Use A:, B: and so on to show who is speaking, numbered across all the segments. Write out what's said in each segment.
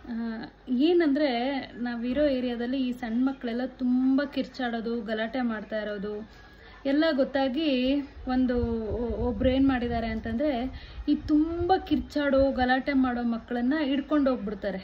A: ಆ, ಏನಂದ್ರೆ ನಾವಿರೋ ಏರಿಯಾದಲ್ಲಿ ಈ ಸಣ್ಣ ಮಕ್ಕಳೆಲ್ಲ ತುಂಬ ಕಿರ್ಚಾಡೋದು ಗಲಾಟೆ ಮಾಡ್ತಾ ಇರೋದು ಎಲ್ಲ ಗೊತ್ತಾಗಿ ಒಂದು ಒ- ಒಬ್ರು ಏನು ಮಾಡಿದ್ದಾರೆ ಅಂತಂದ್ರೆ ಈ ತುಂಬ ಕಿರ್ಚಾಡೋ ಗಲಾಟೆ ಮಾಡೋ ಮಕ್ಕಳನ್ನ ಹಿಡ್ಕೊಂಡು ಹೋಗ್ಬಿಡ್ತಾರೆ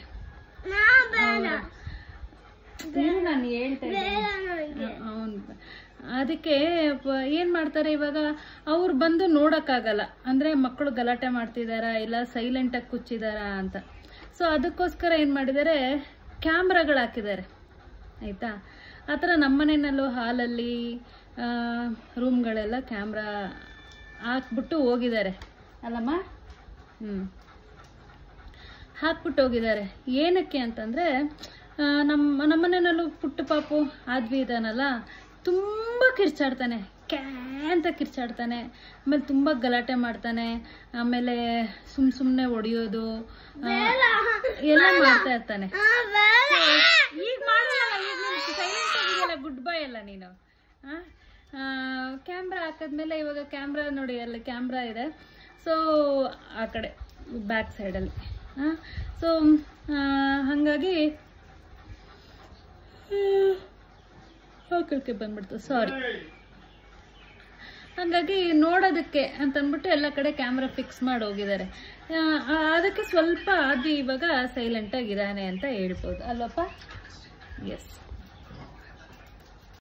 A: ಏನು ನಾನು ಹೇಳ್ತಾ ಇದ್ದೀನಿ ಅವ್ನ್ ಅದಕ್ಕೆ ಪ- ಏನ್ ಮಾಡ್ತಾರೆ ಇವಾಗ ಅವ್ರು ಬಂದು ನೋಡಕ್ಕಾಗಲ್ಲ ಅಂದ್ರೆ ಮಕ್ಕಳು ಗಲಾಟೆ ಮಾಡ್ತಿದಾರಾ ಇಲ್ಲ ಸೈಲೆಂಟ್ ಆಗಿ ಕುಚ್ಚಿದಾರಾ ಅಂತ ಸೊ ಅದಕ್ಕೋಸ್ಕರ ಏನ್ ಮಾಡಿದ್ದಾರೆ ಕ್ಯಾಮ್ರಾಗಳು ಹಾಕಿದ್ದಾರೆ ಆಯ್ತಾ ಆ ಥರ ನಮ್ಮನೆಯಲ್ಲೂ ಹಾಲಲ್ಲಿ ರೂಮ್ಗಳೆಲ್ಲ ಕ್ಯಾಮ್ರಾ ಹಾಕ್ಬಿಟ್ಟು ಹೋಗಿದ್ದಾರೆ ಅಲ್ಲಮ್ಮ ಹ್ಮ್ ಹಾಕ್ಬಿಟ್ಟು ಹೋಗಿದ್ದಾರೆ ಏನಕ್ಕೆ ಅಂತಂದ್ರೆ ಆ, ನಮ್ಮ ನಮ್ಮನೆಯಲ್ಲೂ ಪುಟ್ಟ ಪಾಪು ಆದ್ವಿ ಇದಾನಲ್ಲ ತುಂಬ ಕಿರ್ಚಾಡ್ತಾನೆ ಕ್ಯಾ ಅಂತ ಕಿರ್ಚಾಡ್ತಾನೆ ಆಮೇಲೆ ತುಂಬ ಗಲಾಟೆ ಮಾಡ್ತಾನೆ ಆಮೇಲೆ ಸುಮ್ ಸುಮ್ಮನೆ ಹೊಡಿಯೋದು ಆ, ಎಲ್ಲ ಮಾಡ್ತಾ ಇರ್ತಾನೆ ಈಗ ಮಾಡಲ್ಲ ಈಗ ನೀನು ಸೈಲೆಂಟ್ ಆಗಿದೆಯಲ್ಲ ಗುಡ್ ಬೈ ಅಲ್ಲ ನೀನು ಕ್ಯಾಮ್ರಾ ಹಾಕಿದ್ಮೇಲೆ ಇವಾಗ ಕ್ಯಾಮ್ರಾ ನೋಡಿ ಅಲ್ಲಿ ಕ್ಯಾಮ್ರಾ ಇದೆ ಸೊ ಆ ಕಡೆ ಬ್ಯಾಕ್ ಸೈಡಲ್ಲಿ ಸೊ ಹಾಗಾಗಿ ಓಕೆ ಬಂದ್ಬಿಡ್ತು ಸಾರಿ ಹಾಗಾಗಿ ನೋಡೋದಕ್ಕೆ ಅಂತ ಅಂದ್ಬಿಟ್ಟು ಎಲ್ಲ ಕಡೆ ಕ್ಯಾಮ್ರಾ ಫಿಕ್ಸ್ ಮಾಡಿ ಹೋಗಿದ್ದಾರೆ ಆ, ಆ, ಅದಕ್ಕೆ ಸ್ವಲ್ಪ ಅದು ಇವಾಗ ಸೈಲೆಂಟ್ ಆಗಿದ್ದಾನೆ ಅಂತ ಹೇಳ್ಬೋದು ಅಲ್ವಪ್ಪ ಎಸ್